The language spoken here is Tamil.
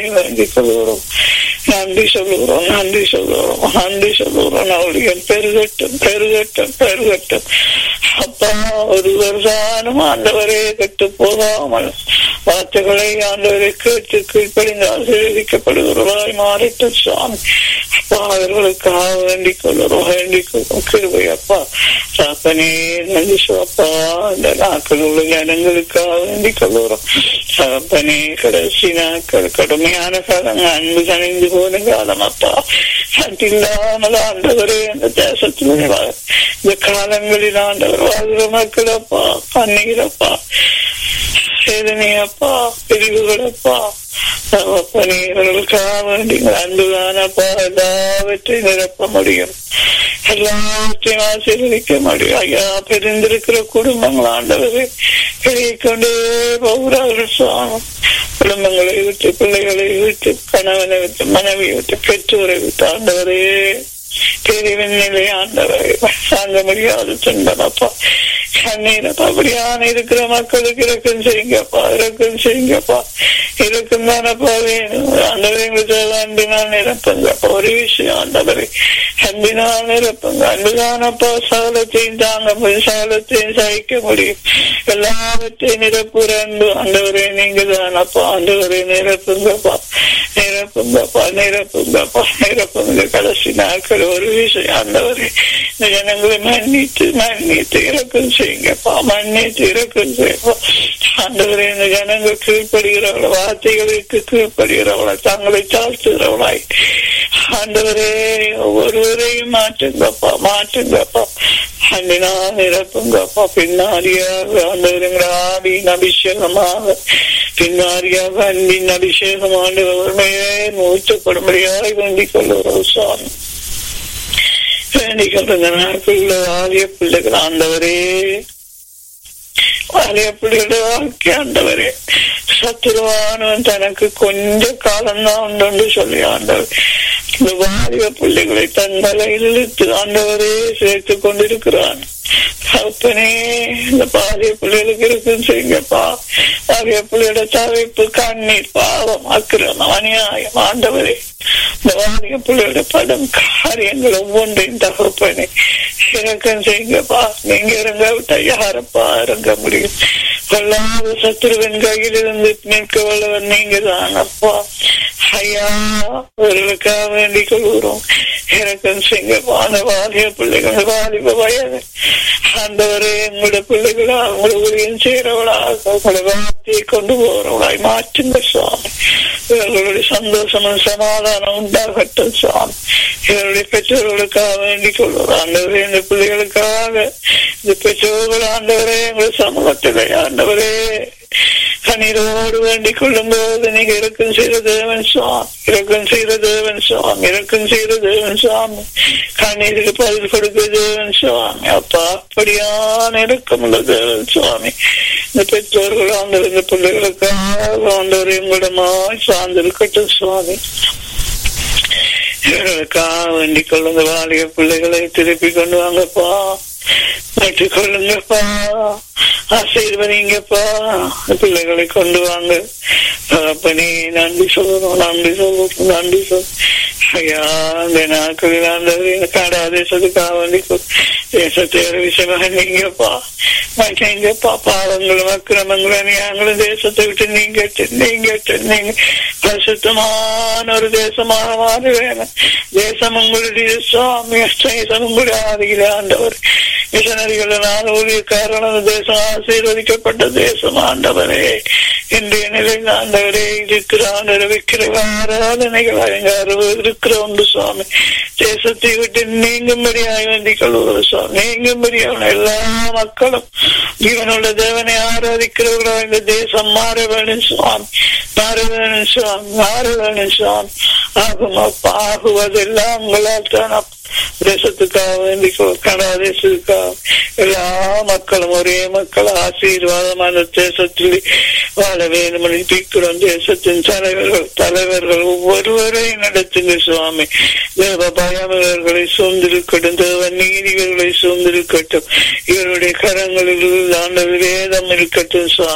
நன்றி சொல்லுகிறோம் நன்றி சொல்லுகிறோம் நன்றி சொல்லுகிறோம் நன்றி சொல்லுகிறோம் அவளுடைய பெருகட்டும் பெருகட்டும் பெருகட்டும் அப்பா ஒருவர் தானும் ஆண்டவரே கெட்டு போகாமல் வார்த்தைகளை ஆண்டவரை கேட்டு கீழ்ப்படிந்து ஆசீர்வதிக்கப்படுகிறவர்களாய் மாறிட்டும் சுவாமி அப்பா அவர்களுக்காக வேண்டிக் கொள்ளுறோம் வேண்டிக் கொள்ளும் கிருபை அப்பா சாப்பனே நன்றி அப்பா இந்த நாட்கள் உள்ள ஜனங்களுக்காக வேண்டிக் கொள்ளுறோம் சாப்பனே கடைசி நாட்கள் கடுமையான காலம் அன்பு கணிந்து போன காலம் அப்பா இல்லாமல் ஆண்டவரே அந்த தேசத்தில் இந்த காலங்களில் ஆண்டவர் வாழ்கிற மக்கள் அப்பா கண்ணீரப்பா வேதனையப்பா பிரிவுகளப்பா பணிகளுக்காக வேண்டி அன்புதானப்பா எல்லாவற்றையும் நிரப்ப முடியும் எல்லாவற்றையும் ஆசீர்வதிக்க முடியும் ஐயா பிரிந்திருக்கிற குடும்பங்கள் ஆண்டவரை பெருகி கொண்டே போகிறார்கள் சுவாமி குடும்பங்களை விட்டு பிள்ளைகளை விட்டு கணவனை விட்டு மனைவியை விட்டு பெற்றோரை விட்டு ஆண்டவரே பிரிவின் நிலை ஆண்டவரை தாங்க முடியாது சொன்னப்பா கண்ணீரப்பா அப்படியான இருக்கிற மக்களுக்கு இறக்கம் செய்யுங்கப்பா இறக்கம் செய்யுங்கப்பா இறக்கம் தானப்பா வேணும் ஆண்டவரை எங்களுக்கு அன்பினால் நிரப்புங்கப்பா ஒரு விஷயம் ஆண்டவரை அன்பினால் நிரப்புங்க அன்புதானப்பா சகலத்தையும் தாங்க முடியும் சகலத்தையும் சகிக்க முடியும் எல்லாவற்றையும் நிரப்புற அன்பு ஆண்டவரே நீங்க தானப்பா ஆண்டவரை நிரப்புங்கப்பா நிரப்புங்கப்பா நிரப்புங்கப்பா நிரப்புங்க கடைசி நாட்கள் ஒரு விஷயம் ஆண்டவரே இந்த ஜனங்களை மன்னித்து மன்னித்து இறக்கம் செய்யுங்கப்பா மன்னித்து இறக்கம் செய்யப்பா ஆண்டவரே இந்த ஜனங்கள் கீழ்ப்படுகிறவள வார்த்தைகளுக்கு கீழ்ப்படுகிறவள தங்களை தாழ்த்துகிறவளாய் ஆண்டவரே ஒவ்வொருவரையும் மாற்றுங்கப்பா மாற்றுங்கப்பா அன்பினா நிரப்புங்கப்பா பின்னாடியாக ஆண்டவருங்கிற ஆவியின் அபிஷேகமாக பின்னாடியாக அன்பின் அபிஷேகம் ஆண்டவருமையே மூச்சப்படும்படியாக வேண்டிக் கொள்ளுகிறோம் சுவாமி வேண்டிக் கொள்ளுங்க நாட்களில் ஆலய பிள்ளைகள் ஆண்டவரே ஆலய பிள்ளைகளுடைய வாழ்க்கை ஆண்டவரே சத்துருவானவன் தனக்கு கொஞ்ச காலம்தான் உண்டு சொல்லி ஆண்டவர் இந்த வாலிப பிள்ளைகளை தன் தலையில் இழுத்து ஆண்டவரே சேர்த்து கொண்டிருக்கிறான் அப்பனே இந்த பாலிய பிள்ளைகளுக்கு இருக்குன்னு செய்யுங்கப்பா பாலிய பிள்ளையோட தவிப்பு கண்ணீர் பாவம் அக்கிரமம் அநியாயம் ஆண்டவரே இந்த வாலிய பிள்ளையோட படம் காரியங்கள் ஒவ்வொன்றையும் தகப்பனே இறக்கம் செய்யுங்கப்பா நீங்க இறங்க விட்டா யாரப்பா இறங்க முடியும் கொள்ளாத சத்துருவன் கையில் இருந்து நிற்க வல்லவர் நீங்க தான் அப்பா ஐயா அவர்களுக்காக வேண்டிக் கொள்கிறோம் இறக்கம் செய்யுங்கப்பா அந்த வாலிய பிள்ளைகள் வாலிப வயது ஆண்டவரே உங்களுடைய பிள்ளைகளா உங்களை ஊழியம் செய்யறவளா உங்களுடைய வார்த்தையை கொண்டு போறவளாய் மாற்றுங்க சுவாமி இவர்களுடைய சந்தோஷமும் சமாதானம் உண்டாகட்டும் சுவாமி இவருடைய பெற்றோர்களுக்காக வேண்டிக் கொள்வோம் ஆண்டவரே இந்த பிள்ளைகளுக்காக இந்த பெற்றோர்கள் ஆண்டவரே எங்கள் சமூகத்திலே ஆண்டவரே கண்ணீரோடு வேண்டிக் கொள்ளும் போது நீங்க இறக்கம் செய்த தேவன் சுவாமி இறக்கம் செய்த தேவன் சுவாமி இறக்கம் செய்த தேவன் சுவாமி கண்ணீருக்கு பதில் கொடுக்க தேவன் சுவாமி அப்பா அப்படியான இறக்கமுள்ள தேவன் சுவாமி இந்த பெற்றோர்கள் ஆண்டவர் இந்த பிள்ளைகளுக்காக ஆண்டவர் எங்களிடமாய் சார்ந்திருக்கட்டும் சுவாமி இவர்களுக்காக வேண்டிக் கொள்ளுங்க வாலிய பிள்ளைகளை திருப்பி கொண்டு வாங்கப்பா மாற்றிக் கொள்ளுங்கப்பா ஆசீர்வதிங்கப்பா பிள்ளைகளை கொண்டு வாங்க அப்பனே நன்றி சொல்லணும் நன்றி சொல்லணும் நன்றி சொல் ஐயா இந்த நாட்களில் ஆண்டவர் காடா தேசத்துக்காக வேண்டி தேசத்தை விஷயமாக நீங்கப்பா நீங்கப்பா பாவங்களும் அக்கிரமங்களும் அநியாயங்களும் தேசத்தை விட்டு நீங்க நீங்க நீங்க பரிசுத்தமான ஒரு தேசமாக மாற வேணும் தேசம் உங்களுடைய சுவாமி தேசம் உங்களுடைய ஆதியில் ஆண்டவர் மிஷனரிகளால் ஊழியக்காரன் தேசம் ஆசீர்வதிக்கப்பட்ட தேசம் ஆண்டவரே இன்றைய நிலையில் ஆண்டவரே இருக்கிற ஆண்டவரை வைக்கிற ஆராதனைகள் இருக்கிற உண்டு சுவாமி தேசத்தை விட்டு நீங்கும்படியாக வேண்டிக் கொள்வது சுவாமி நீங்கும்படியான எல்லா மக்களும் இவனுள்ள தேவனை ஆராதிக்கிறவர்களோ இந்த தேசம் மாற வேணும் சுவாமி மாற வேணும் சுவாமி மாற வேணும் சுவாமி ஆகும் அப்பா ஆகுவதெல்லாம் உங்களால் தான் தேசத்துக்காக வேண்டி கனடா தேசத்துக்காக எல்லா மக்களும் ஒரே மக்கள் ஆசீர்வாதமான தேசத்தில் வாழ வேண்டும் பிக்கிறோம் தேசத்தின் தலைவர்கள் தலைவர்கள் ஒவ்வொருவரையும் நடத்துங்க சுவாமி தேவ பயம் இவர்களை சூழ்ந்திருக்கட்டும் தேவ நீதிகளை சூழ்ந்திருக்கட்டும் இவருடைய கரங்களில் ஆண்டவர் வேதம் இருக்கட்டும் சுவாமி